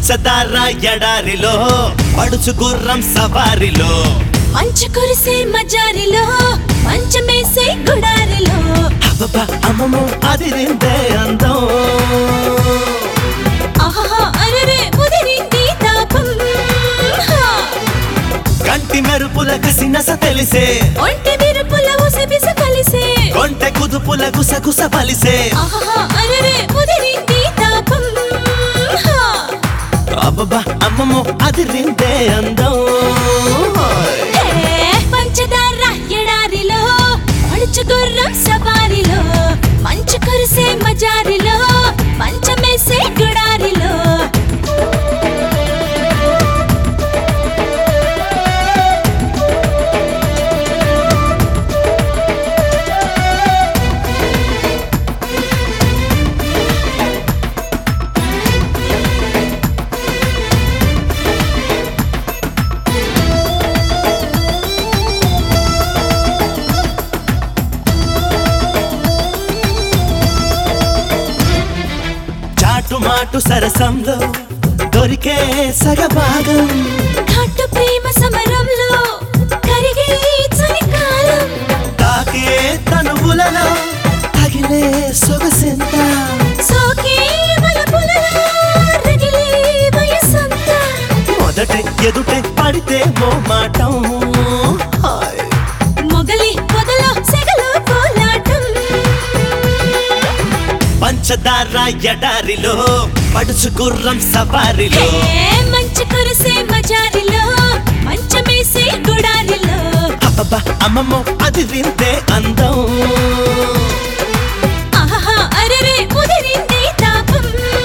పంచదార ఎడారిలో పడుచు గుర్రం సవారిలో మంచు కురిసే మజారిలో మంచమేసే గుడారిలో అబ్బబ్బా అమ్మమ్మో అదిరిందే అందం ఆహా అరరే ఉదిరింది తాపం హా. కంటి మెరుపుల కసినస తెలిసే ఒంటి విరుపుల ఉసబిస కలిసే కొంటె కుదుపుల గుసగుస బలిసే ఆహా అరరే ఉదిరింది తాపం హా. అబ్బబ్బా అమ్మమ్మో అదిరిందే అందం హే, పంచదార ఎడారిలో పడుచు గుర్రం సవారిలో మంచు కురిసే మజారిలో మంచమేసే గుడారిలో చాటు మాటు సరసంలో దొరికే సగభాగం ఘాటు ప్రేమ సమరంలో కరిగే చలికాలం తాకే తనువులలో తగిలే సొగసెంత సోకే వలపులలో రగిలే వయసంతా మొదట ఎదుటే పడితే మో మాటం హాయ్. మొగలి పొదలో సెగలో కోలాటం పంచదార ఎడారిలో పడుచు గుర్రం సవారిలో హే, మంచు కురిసే మజారిలో మంచమేసే గుడారిలో అబ్బబ్బా అమ్మమ్మో అది వింటే అందం ఆహా అరరే ఉదిరింది తాపం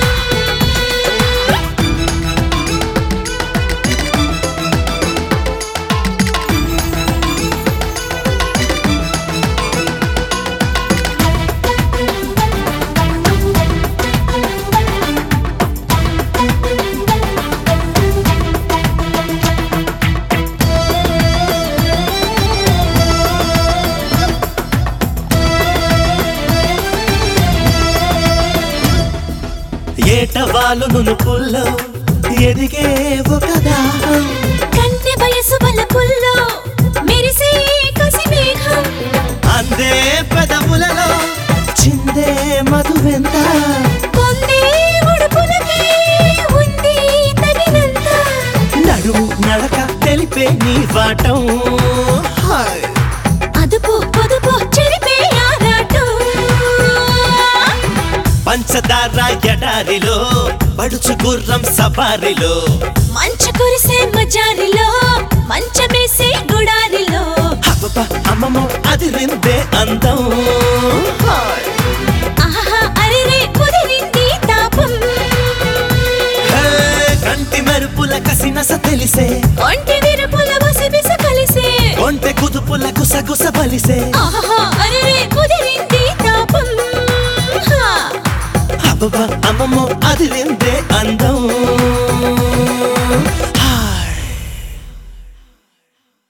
ఏటవాలు నునుపుల్లో ఎదిగే ఒక దాహం కన్నె వయసు బలపుల్లో మెరిసే కసి మేఘం అందే పెదవులలో చిందే మధువెంత పొందే ఉడుపులకి ఉంది తగినంత నడుము నడక తెలిపే నీ వాటం హాయ్. అదుపు పొదుపు చెరిపే ఆరాటం పంచదార ఎడారిలో పడుచు గుర్రం సవారిలో మంచు కురిసే మజారిలో మంచమేసే గుడారిలో అబ్బబ్బా అమ్మమ్మో అది రిందే అందం హాయ్. ఆహా అరిరే కుదిరింది తాపం హే, కంటి మెరుపుల కసినస తెలిసే ఒంటి విరుపుల వసబిస కలిసే ఒంటె కుదుపుల గుసగుస బలిసే ఆహా అరిరే కుదిరింది తాపం హా. అబ్బబ్బా అమ్మమ్మో అది రిందే అందం